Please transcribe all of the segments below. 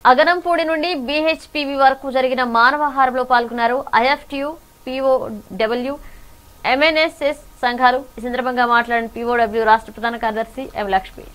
అగనంపూడి నుండి బీహెచ్పీవీ వరకు జరిగిన మానవహారంలో పాల్గొన్నారు ఐఎఫ్టియు పీఓడబ్ల్యూ ఎంఎన్ఎస్ఎస్ సంఘాలు ఈ సందర్భంగా మాట్లాడిన పీఓడబ్ల్యూ రాష్ట్ర ప్రధాన కార్యదర్శి ఎం లక్ష్మి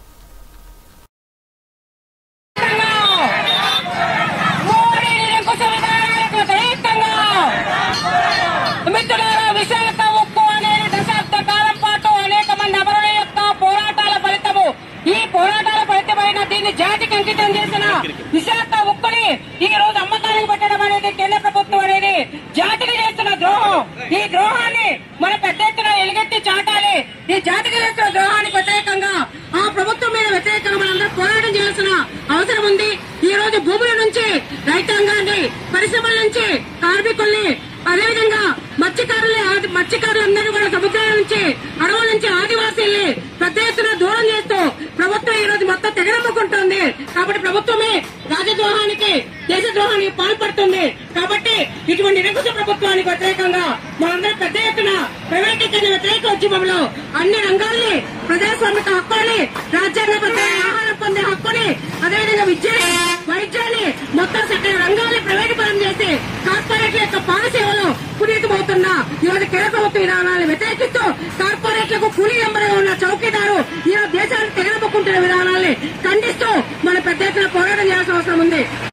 మోడీ నిరంకుశ విధానాలకు వ్యతిరేకంగా మిత్రులారా విశాఖ ఉక్కు అనేది దశాబ్ద కాలం పాటు అనేక మంది అమరుల యొక్క పోరాటాల ఫలితము ఈ పోరాటాల ఫలితమైన దీన్ని జాతికి అంకితం చేసిన విశాఖ ఉక్కుని ఈ రోజు అమ్మకానికి పెట్టడం అనేది కేంద్ర ప్రభుత్వం అనేది జాతికి చేస్తున్న ద్రోహం ఈ ద్రోహాన్ని మన పెద్ద ఎత్తున ఎలుగెత్తి చాటాలి ఈ జాతికి చేస్తున్న ద్రోహానికి వ్యతిరేకంగా ఆ ప్రభుత్వం మీద వ్యతిరేకంగా మనందరం పోరాటం చేయాల్సిన అవసరం ఉంది ఈ రోజు భూముల నుంచి రైతాంగాన్ని పరిశ్రమల నుంచి కార్మికుల్ని అదేవిధంగా మత్స్యకారుల్ని ఆది- మత్స్యకారులందరూ కూడా సముద్రాల నుంచి అడవుల నుంచి ఆదివాసీల్ని పెద్ద ఎత్తున దూరం చేస్తూ ప్రభుత్వం ఈ రోజు మొత్తం తెగనమ్ముకుంటుంది కాబట్టి ప్రభుత్వమే రాజద్రోహానికి దేశద్రోహానికి పాల్పడుతుంది కాబట్టి ఇటువంటి నిరంకుశ ప్రభుత్వానికి వ్యతిరేకంగా మనందరం పెద్ద ఎత్తున ప్రైవేటీకరణ వ్యతిరేక ఉద్యమంలో అన్ని రంగాల్ని ప్రజాస్వామిక హక్కుల్ని రాజ్యాంగబద్ధమైన ఆహారం పొందే హక్కుని అదేవిధంగా విద్యని వైద్యాన్ని మొత్తం సకల రంగాల్ని ప్రైవేటీకరణ చేసి కార్పొరేట్ల యొక్క పాలసేవలో పునీతమవుతున్న ఈరోజు కేంద్ర ప్రభుత్వ విధానాలను వ్యతిరేకిస్తూ కార్పొరేట్లకు కూలీ నెంబర్గా ఉన్న చౌకీదారు ఈరోజు దేశాన్ని తెగనమ్ముకుంటున్న విధానాల్ని ఖండిస్తూ మన పెద్ద ఎత్తున పోరాటం చేయాల్సిన అవసరం ఉంది